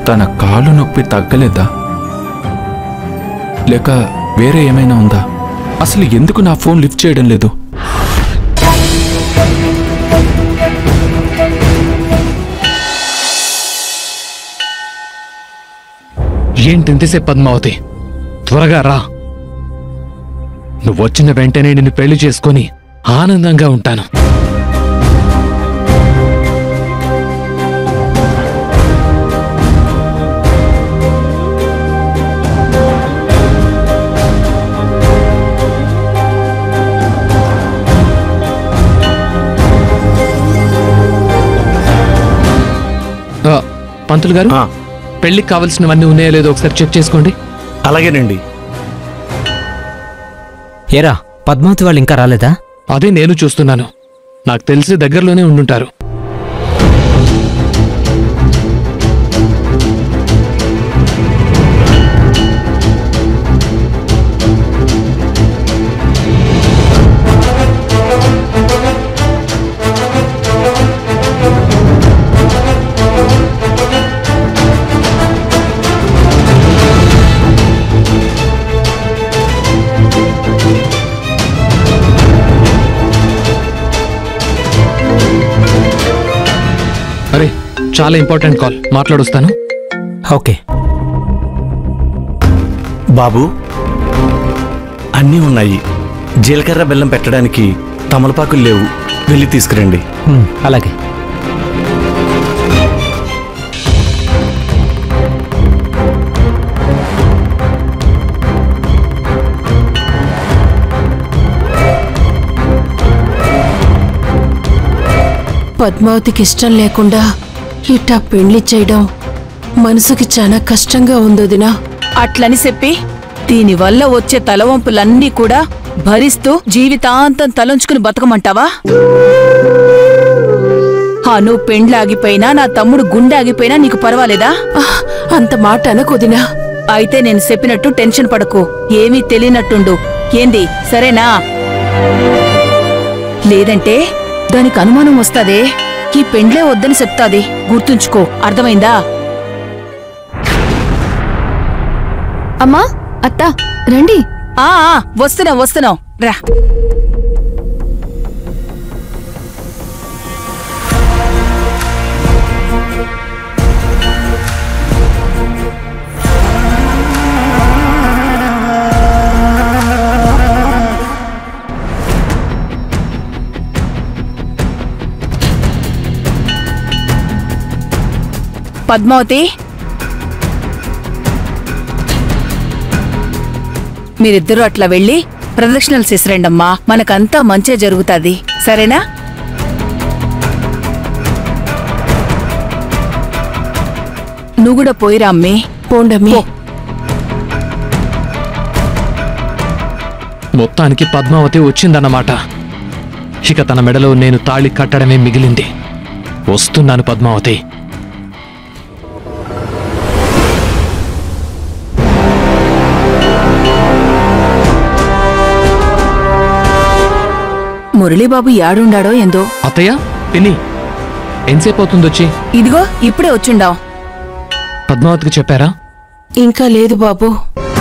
తన కాలు నొప్పి తగ్గలేదా లేక వేరే ఏమైనా ఉందా అసలు ఎందుకు నా ఫోన్ లిఫ్ట్ చేయడం లేదు ఏంటి ఇంతసేపు పద్మావతి త్వరగా రా నువ్వు వచ్చిన వెంటనే నిన్ను పెళ్లి చేసుకొని ఆనందంగా ఉంటాను ఆ, పంతులు గారు ఆ, పెళ్లికి కావలసినవన్నీ ఉన్నాయో లేదో ఒకసారి చెక్ చేసుకోండి అలాగేనండి ఏరా పద్మావతి వాళ్ళు ఇంకా రాలేదా అదే నేను చూస్తున్నాను నాకు తెలిసి దగ్గరలోనే ఉండుంటారు అరే చాలా ఇంపార్టెంట్ కాల్ మాట్లాడొస్తాను ఓకే బాబు అన్నీ ఉన్నాయి జీలకర్ర బెల్లం పెట్టడానికి తమలపాకులు లేవు వెళ్ళి తీసుకురండి హ్మ్, అలాగే పద్మావతికి ఇష్టం లేకుండా ఇట్టా పెళ్లి చేయడం మనసుకి చాలా కష్టంగా ఉందొదినా అట్లని చెప్పి దీనివల్ల వచ్చే తలవంపులన్నీ కూడా భరిస్తూ జీవితాంతం తలంచుకుని బతకమంటావా అను పెండ్లాగిపోయినా నా తమ్ముడు గుండె ఆగిపోయినా నీకు పర్వాలేదా ఆహ్, అంత మాట అనకొదినా అయితే నేను చెప్పినట్టు టెన్షన్ పడకు ఏమీ తెలియనట్టుండు ఏంది సరేనా లేదంటే దానికి అనుమానం వస్తాదే ఈ పెండ్లే వద్దని చెప్తాది గుర్తుంచుకో అర్థమైందా అమ్మా అత్త రండి ఆ ఆ, వస్తున్నాం వస్తున్నాం రా పద్మావతి మీరిద్దరూ అట్లా వెళ్ళి ప్రదక్షిణలు చేసిరండమ్మా మనకంతా మంచే జరుగుతాది సరేనా నువ్వు కూడా పోయిరా అమ్మి పోండమ్మి పో. మొత్తానికి పద్మావతి వచ్చిందన్నమాట ఇక తన మెడలో నేను తాళి కట్టడమే మిగిలింది వస్తున్నాను పద్మావతి మురళీబాబు యాడుండాడో ఏందో అత్తయ్య పిన్ని ఎంతసేపు అవుతుంది వచ్చి ఇదిగో ఇప్పుడే వచ్చుండాం పద్మావతికి చెప్పారా ఇంకా లేదు బాబు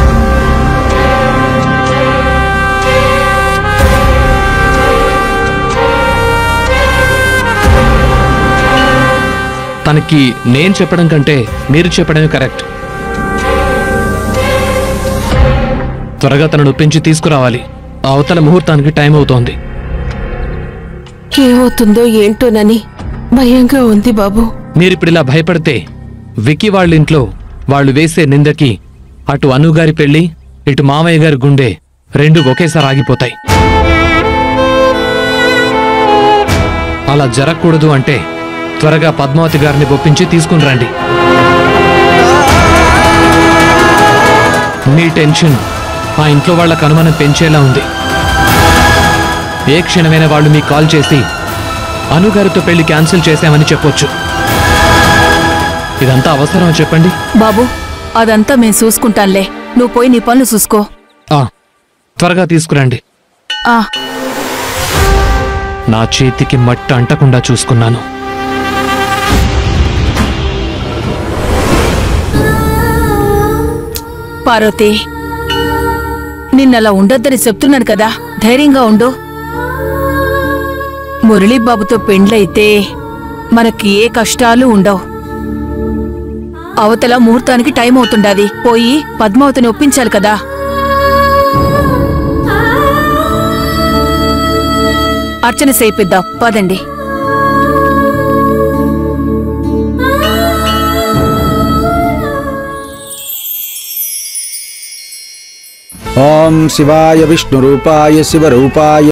తనకి నేను చెప్పడం కంటే మీరు చెప్పడమే కరెక్ట్ త్వరగా తనను ఒప్పించి తీసుకురావాలి ఆ అవతల ముహూర్తానికి టైం అవుతోంది ఏమవుతుందో ఏంటోనని భయంగా ఉంది బాబు మీరిప్పుడు ఇలా భయపడితే వికీ వాళ్ళ ఇంట్లో వాళ్ళు వేసే నిందకి అటు అనుగారి పెళ్లి ఇటు మామయ్య గారి గుండె రెండు ఒకేసారి ఆగిపోతాయి అలా జరగకూడదు అంటే త్వరగా పద్మావతి గారిని ఒప్పించి తీసుకుని రండి మీ టెన్షన్ ఆ ఇంట్లో వాళ్ళకు అనుమానం పెంచేలా ఉంది ఏ క్షణమైనా వాళ్ళు మీకు కాల్ చేసి అనుగారితో పెళ్లి క్యాన్సిల్ చేశామని చెప్పొచ్చు ఇదంతా అవసరం చెప్పండి బాబు అదంతా మేం చూసుకుంటాంలే నువ్వు పోయి నీ పనులు చూసుకో ఆ త్వరగా తీసుకురండి ఆ నా చేతికి మట్ట అంటకుండా చూసుకున్నాను పార్వతి నిన్నలా ఉండొద్దని చెప్తున్నాను కదా ధైర్యంగా ఉండు మురళీబాబుతో పెండ్లయితే మనకి ఏ కష్టాలు ఉండవు అవతల ముహూర్తానికి టైం అవుతుండాది పోయి పద్మావతిని ఒప్పించాలి కదా అర్చన చేయిద్దాం పదండి ఓం శివాయ విష్ణురూపాయ శివరూపాయ